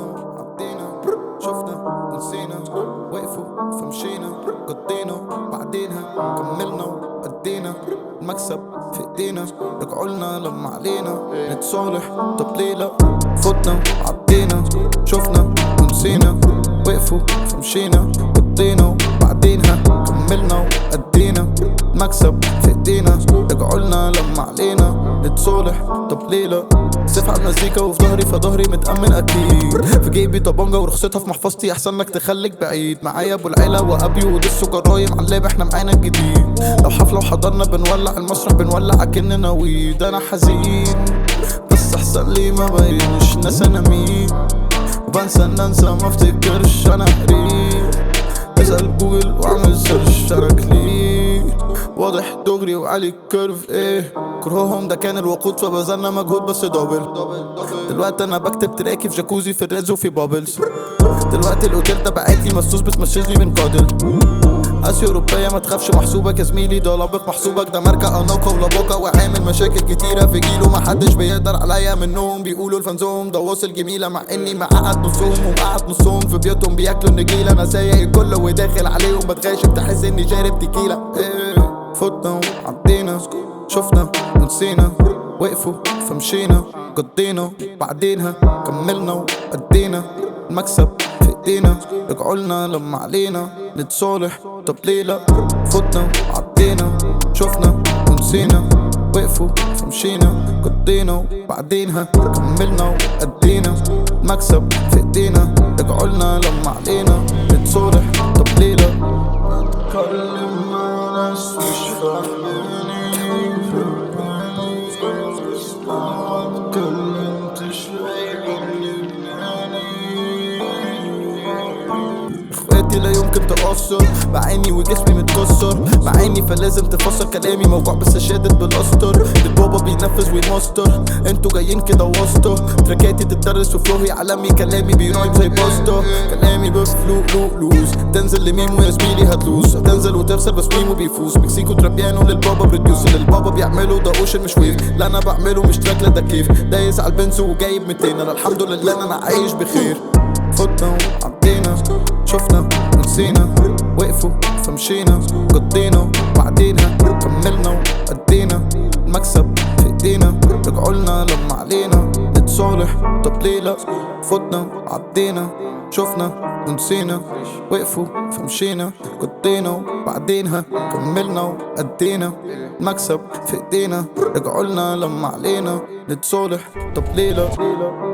فتنا عدينا شفنا ونسينا وقفوا فمشينا قضينا بعدينها كملنا وأدينا المكسب في ايدينا رجعوا لنا لما علينا نتصالح طب ليه لا فتنا عدينا شفنا ونسينا وقفوا فمشينا قضينا بعدينها كملنا وأدينا المكسب في ايدينا رجعوا لنا لما علينا نتصالح طب ليه لا سيف على المزيكا وفي ظهري فظهري متأمن أكيد في جيبي طبنجة ورخصتها في محفظتي أحسن لك تخليك بعيد معايا أبو العيلة وأبي ودسو جرايم على اللاب إحنا معانا الجديد لو حفلة وحضرنا بنولع المسرح بنولع أكننا ويد أنا حزين بس أحسن لي ما بينش ناس أنا مين وبنسى إن أنسى ما افتكرش أنا قريب اسأل جوجل واعمل سيرش انا كلير واضح دغري وعلي الكيرف ايه كرههم ده كان الوقود فبذلنا مجهود بس دبل دلوقتي انا بكتب تراكي في جاكوزي في الريز وفي بابلز دلوقتي الاوتيل ده بعتلي مسوس بتمشيلي من قادل اسيا اوروبيه ما تخافش محسوبك يا زميلي ده لابق محسوبك ده ماركه اناقه ولبوكه وعامل مشاكل كتيره في جيله ما حدش بيقدر عليا منهم بيقولوا الفانزوم ده واصل جميله مع اني مقعد نصهم ومقعد نصهم في بيوتهم بياكلوا النجيله انا سايق الكل وداخل عليهم بتغاشم تحس اني شارب تكيله إيه فتنا وعدينا شفنا ونسينا وقفوا فمشينا قضينا بعدينها كملنا وأدينا المكسب في ايدينا رجعوا لنا لما علينا نتصالح طب ليه لا فتنا عدينا شفنا ونسينا وقفوا فمشينا قضينا بعدينها كملنا وأدينا المكسب في ايدينا رجعوا لنا لما علينا نتصالح طب ليه لا بتكلم مع ناس مش فاهماني ما اتكلمتش اخواتي لا يمكن تأثر بعيني وجسمي متكسر بعيني فلازم تفسر كلامي موجوع بس شادد بالاسطر البابا بينفذ ويماستر انتوا جايين كده واسطة تراكاتي تتدرس وفلوهي عالمي كلامي بيرايم زي باستا كلامي بفلو لو لوز تنزل لميمو يا زميلي هتلوز هتنزل وتخسر بس ميمو بيفوز مكسيكو ترابيانو للبابا بروديوسر للبابا بيعملوا ده اوشن مش ويف لا انا بعمله مش تراك لا ده كيف دايس على البنز وجايب 200 انا الحمد لله ان انا عايش بخير فتنا وعدينا شفنا ونسينا وقفوا فمشينا قضينا بعدينها كملنا وأدينا المكسب في ايدينا رجعوا لنا لما علينا نتصالح طب ليه لا فتنا عدينا شفنا ونسينا وقفوا فمشينا قضينا بعدينها كملنا وأدينا المكسب في ايدينا رجعوا لنا لما علينا نتصالح طب ليه لا